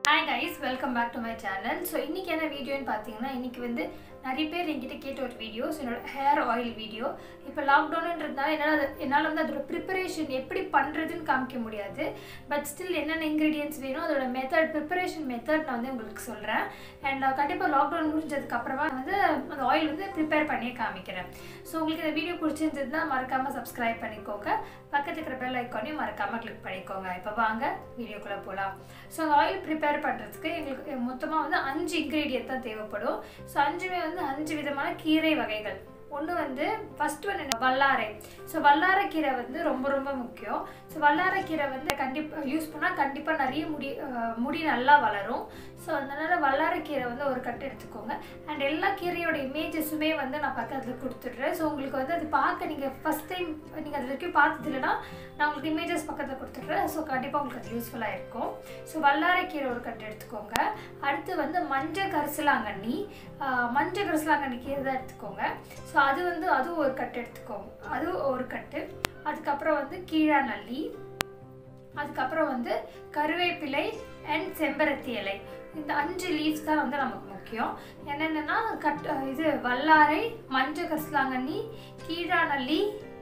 hi guys welcome back to my channel so இன்றைக்கி என்ன வீடியோன்னு பார்த்தீங்கன்னா இன்றைக்கி வந்து நிறைய பேர் என்கிட்ட கேட்ட ஒரு வீடியோஸ் என்னோட ஹேர் ஆயில் வீடியோ இப்போ லாக்டவுனுன்றதுனால என்னால் அது என்னால் வந்து அதோட ப்ரிப்பரேஷன் எப்படி பண்ணுறதுன்னு காமிக்க முடியாது பட் ஸ்டில் என்னென்ன இன்க்ரீடியன்ஸ் வேணும் அதோட மெத்தட் ப்ரிப்பரேஷன் மெத்தட் நான் வந்து உங்களுக்கு சொல்கிறேன் அண்ட் கண்டிப்பாக லாக்டவுன் முடிஞ்சதுக்கப்புறமா வந்து அந்த ஆயில் வந்து ப்ரிப்பேர் பண்ணி காமிக்கிறேன் ஸோ உங்களுக்கு இந்த வீடியோ பிடிச்சிருந்ததுன்னா மறக்காமல் சப்ஸ்கிரைப் பண்ணிக்கோங்க பக்கத்து இருக்கிற பெல் ஐக்கானையும் மறக்காமல் கிளிக் பண்ணிக்கோங்க இப்போ வாங்க வீடியோக்குள்ளே போகலாம் ஸோ அந்த ஆயில் ப்ரிப்பேர் பண்ணுறதுக்கு எங்களுக்கு மொத்தமாக வந்து அஞ்சு இன்க்ரீடியன்ட் தான் தேவைப்படும் ஸோ அஞ்சுமே வந்து அஞ்சு விதமான கீரை வகைகள் ஒன்று வந்து ஃபர்ஸ்ட் ஒன் என்ன வல்லாரை ஸோ வல்லாரைக்கீரை வந்து ரொம்ப ரொம்ப முக்கியம் ஸோ வல்லாரைக்கீரை வந்து கண்டிப்பாக யூஸ் பண்ணால் கண்டிப்பாக நிறைய முடி அஹ், முடி நல்லா வளரும் ஸோ அதனால் வல்லாரைக்கீரை வந்து ஒரு கட்டு எடுத்துக்கோங்க அண்ட் எல்லா கீரையோட இமேஜஸுமே வந்து நான் பக்கத்தில் கொடுத்துட்றேன் ஸோ உங்களுக்கு வந்து அது பார்க்க நீங்கள் ஃபஸ்ட் டைம் நீங்கள் அது வரைக்கும் பார்த்தது இல்லைன்னா நான் உங்களுக்கு இமேஜஸ் பக்கத்தில் கொடுத்துட்றேன் ஸோ கண்டிப்பாக உங்களுக்கு அது யூஸ்ஃபுல்லாக இருக்கும் ஸோ வல்லாரைக்கீரை ஒரு கட்டு எடுத்துக்கோங்க அடுத்து வந்து மஞ்சள் கரிசலாங்கண்ணி ஆஹ், மஞ்சள் கரிசலாங்கண்ணி கீரை தான் எடுத்துக்கோங்க ஸோ அது வந்து அதுவும் ஒரு கட்டு எடுத்துக்கோங்க அதுவும் ஒரு கட்டு அதுக்கப்புறம் வந்து கீழாநல்லி அதுக்கப்புறம் வந்து கருவேப்பிலை அண்ட் செம்பருத்தி இலை இந்த அஞ்சு லீவ்ஸ் தான் வந்து நமக்கு முக்கியம் என்னென்னா கட் இது வல்லாரை மஞ்சள் கரிசலாங்கண்ணி கீழாநல்லி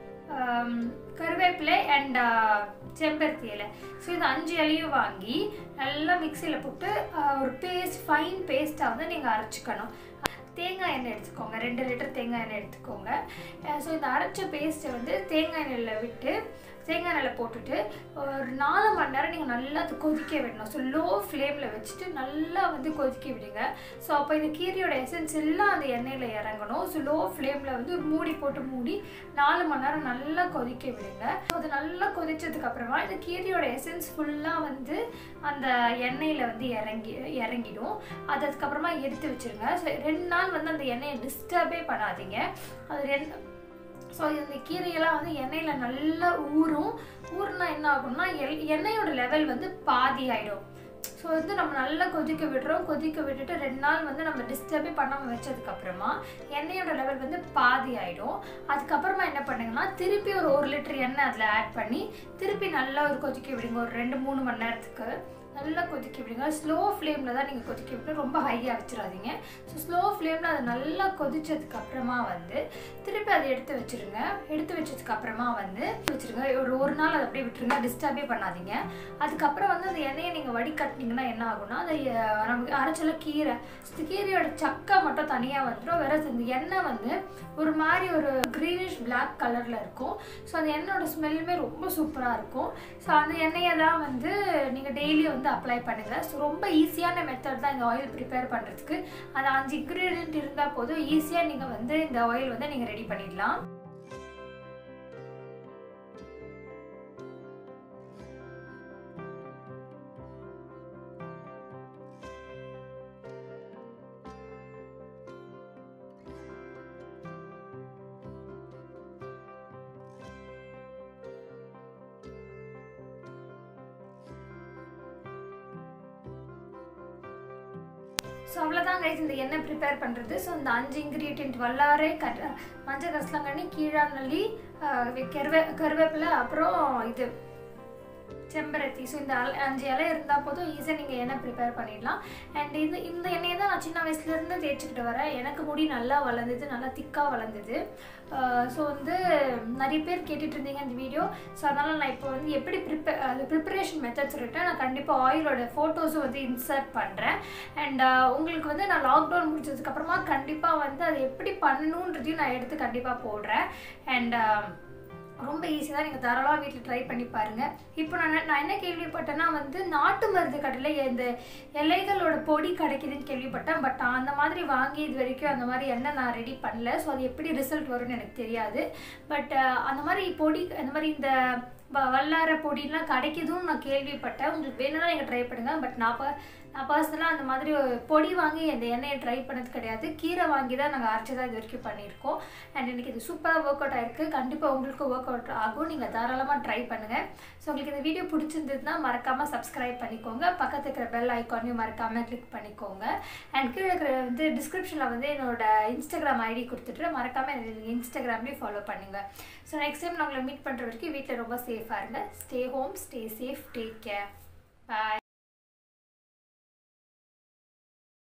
ஆம், கருவேப்பிலை அண்ட் செம்பருத்தி இலை ஸோ இந்த அஞ்சு இலையும் வாங்கி நல்லா மிக்சியில் போட்டு ஆஹ், ஒரு பேஸ்ட் ஃபைன் பேஸ்ட்டாக வந்து நீங்கள் அரைச்சிக்கணும் தேங்காய் எண்ணெய் எடுத்துக்கோங்க ரெண்டு லிட்டர் தேங்காய் எண்ணெய் எடுத்துக்கோங்க ஸோ இந்த அரைச்ச பேஸ்ட்டை வந்து தேங்காய் எண்ணெயில் விட்டு தேங்காய் எண்ணெயில் போட்டுட்டு ஒரு நாலு மணி நேரம் நீங்கள் நல்லா அது கொதிக்க விடணும் ஸோ லோ ஃப்ளேமில் வச்சுட்டு நல்லா வந்து கொதிக்க விடுங்க ஸோ அப்போ இந்த கீரையோட எசன்ஸ் எல்லாம் அந்த எண்ணெயில் இறங்கணும் ஸோ லோ ஃப்ளேமில் வந்து ஒரு மூடி போட்டு மூடி நாலு மணி நேரம் நல்லா கொதிக்க விடுங்க ஸோ அது நல்லா கொதிச்சதுக்கு அப்புறமா இந்த கீரையோட எசன்ஸ் ஃபுல்லாக வந்து அந்த எண்ணெயில் வந்து இறங்கி இறங்கிடும் அது அதுக்கப்புறமா எடுத்து வச்சிருங்க ஸோ ரெண்டு நாள் வந்து அந்த எண்ணெயை டிஸ்டர்பே பண்ணாதீங்க அது ரெண்டு ஸோ இந்த கீரையெல்லாம் வந்து எண்ணெயில் நல்லா ஊறும் ஊறுனா என்ன ஆகும்னா எல் எண்ணெயோட லெவல் வந்து பாதி ஆகிடும் ஸோ வந்து நம்ம நல்லா கொதிக்க விடுறோம் கொதிக்க விட்டுட்டு ரெண்டு நாள் வந்து நம்ம டிஸ்டர்பே பண்ணாமல் வச்சதுக்கப்புறமா எண்ணெயோட லெவல் வந்து பாதி ஆகிடும் அதுக்கப்புறமா என்ன பண்ணுங்கன்னா திருப்பி ஒரு ஒரு லிட்டர் எண்ணெய் அதில் ஆட் பண்ணி திருப்பி நல்லா ஒரு கொதிக்க விடுங்க ஒரு ரெண்டு மூணு மணி நேரத்துக்கு நல்லா கொதிக்க விடுங்க ஸ்லோ ஃப்ளேமில் தான் நீங்கள் கொதிக்க விட்டு ரொம்ப ஹையாக வச்சிடாதீங்க ஸோ ஸ்லோ ஃப்ளேமில் அது நல்லா கொதிச்சதுக்கு அப்புறமா வந்து திருப்பி அதை எடுத்து வச்சிருங்க எடுத்து வச்சதுக்கு அப்புறமா வந்து வச்சிருங்க ஒரு ஒரு நாள் அதை அப்படியே விட்டுருங்க டிஸ்டர்பே பண்ணாதீங்க அதுக்கப்புறம் வந்து அந்த எண்ணெயை நீங்கள் வடிகட்டினீங்கன்னா என்ன ஆகும்னா அந்த அஹ், நமக்கு அரைச்சல கீரை இந்த கீரையோட சக்கை மட்டும் தனியாக வந்துடும் வேற இந்த எண்ணெய் வந்து ஒரு மாதிரி ஒரு க்ரீனிஷ் Black கலரில் இருக்கும் ஸோ அந்த எண்ணெயோட ஸ்மெல்லுமே ரொம்ப சூப்பராக இருக்கும் ஸோ அந்த எண்ணெயை தான் வந்து நீங்கள் டெய்லி வந்து அப்ளை பண்ணுங்கள் ஸோ ரொம்ப ஈஸியான மெத்தட் தான் இந்த ஆயில் ப்ரிப்பேர் பண்ணுறதுக்கு அந்த அஞ்சு இன்க்ரீடியன்ட் இருந்தால் போதும் ஈஸியாக நீங்கள் வந்து இந்த ஆயில் வந்து நீங்கள் ரெடி பண்ணிடலாம் ஸோ அவ்வளோதான் கைஸ் இந்த எண்ணெய் ப்ரிப்பேர் பண்ணுறது ஸோ இந்த அஞ்சு இன்க்ரீடியன்ட் வல்லாரை கட் மஞ்சள் கரிசலாங்கண்ணி கீழாநல்லி ஆஹ் கருவே கருவேப்பிலை அப்புறம் இது செம்பருத்தி ஸோ இந்த அல- அஞ்சு இலை இருந்தால் போதும் ஈஸியாக நீங்கள் எண்ணெய் ப்ரிப்பேர் பண்ணிடலாம் அண்ட் இது இந்த எண்ணெயை தான் நான் சின்ன வயசுலேருந்து தேய்ச்சிக்கிட்டு வரேன் எனக்கு முடி நல்லா வளர்ந்தது நல்லா திக்காக வளர்ந்தது ஸோ வந்து நிறைய பேர் கேட்டுட்டு இருந்தீங்க இந்த வீடியோ ஸோ அதனால் நான் இப்போ வந்து எப்படி ப்ரிப்பேர் அது ப்ரிப்பரேஷன் மெத்தட் சொல்லிட்டு நான் கண்டிப்பாக ஆயிலோட ஃபோட்டோஸும் வந்து இன்சர்ட் பண்ணுறேன் அண்ட் உங்களுக்கு வந்து நான் லாக்டவுன் முடிச்சதுக்கப்புறமா கண்டிப்பாக வந்து அதை எப்படி பண்ணணுன்றதையும் நான் எடுத்து கண்டிப்பாக போடுறேன் அண்ட் ரொம்ப ஈஸி தான் நீங்கள் தாராளமாக வீட்டில் ட்ரை பண்ணி பாருங்கள் இப்போ நான் நான் என்ன கேள்விப்பட்டேன்னா வந்து நாட்டு மருந்து கடையில் இந்த இலைகளோட பொடி கிடைக்குதுன்னு கேள்விப்பட்டேன் பட் அந்த மாதிரி வாங்கி இது வரைக்கும் அந்த மாதிரி எண்ணெய் நான் ரெடி பண்ணல ஸோ அது எப்படி ரிசல்ட் வரும்னு எனக்கு தெரியாது பட் அந்த மாதிரி பொடி அந்த மாதிரி இந்த வ- வல்லார பொடிலாம் கிடைக்குதுன்னு நான் கேள்விப்பட்டேன் உங்களுக்கு வேணும்னா நீங்கள் ட்ரை பண்ணுங்கள் பட் நான் ப நான் பர்சனலாக அந்த மாதிரி ஒரு பொடி வாங்கி அந்த எண்ணெயை ட்ரை பண்ணது கிடையாது கீரை வாங்கி தான் நாங்கள் அரைச்சதாக இது வரைக்கும் பண்ணியிருக்கோம் அண்ட் எனக்கு இது சூப்பராக ஒர்க் அவுட் ஆயிருக்கு கண்டிப்பாக உங்களுக்கு ஒர்க் அவுட் ஆகும் நீங்கள் தாராளமாக ட்ரை பண்ணுங்கள் ஸோ உங்களுக்கு இந்த வீடியோ பிடிச்சிருந்ததுன்னா மறக்காமல் சப்ஸ்கிரைப் பண்ணிக்கோங்க பக்கத்து இருக்கிற பெல் ஐக்கானையும் மறக்காமல் கிளிக் பண்ணிக்கோங்க அண்ட் கீழே இருக்கிற வந்து டிஸ்கிரிப்ஷனில் வந்து என்னோட இன்ஸ்டாகிராம் ஐடி கொடுத்துட்டு மறக்காமல் நீங்கள் இன்ஸ்டாகிராம்லேயும் ஃபாலோ பண்ணுங்கள் ஸோ நெக்ஸ்ட் டைம் நான் உங்களை மீட் பண்ணுற வரைக்கும் வீட்டில் ரொம்ப சேஃபாக இருங்க stay home stay safe take care பாய்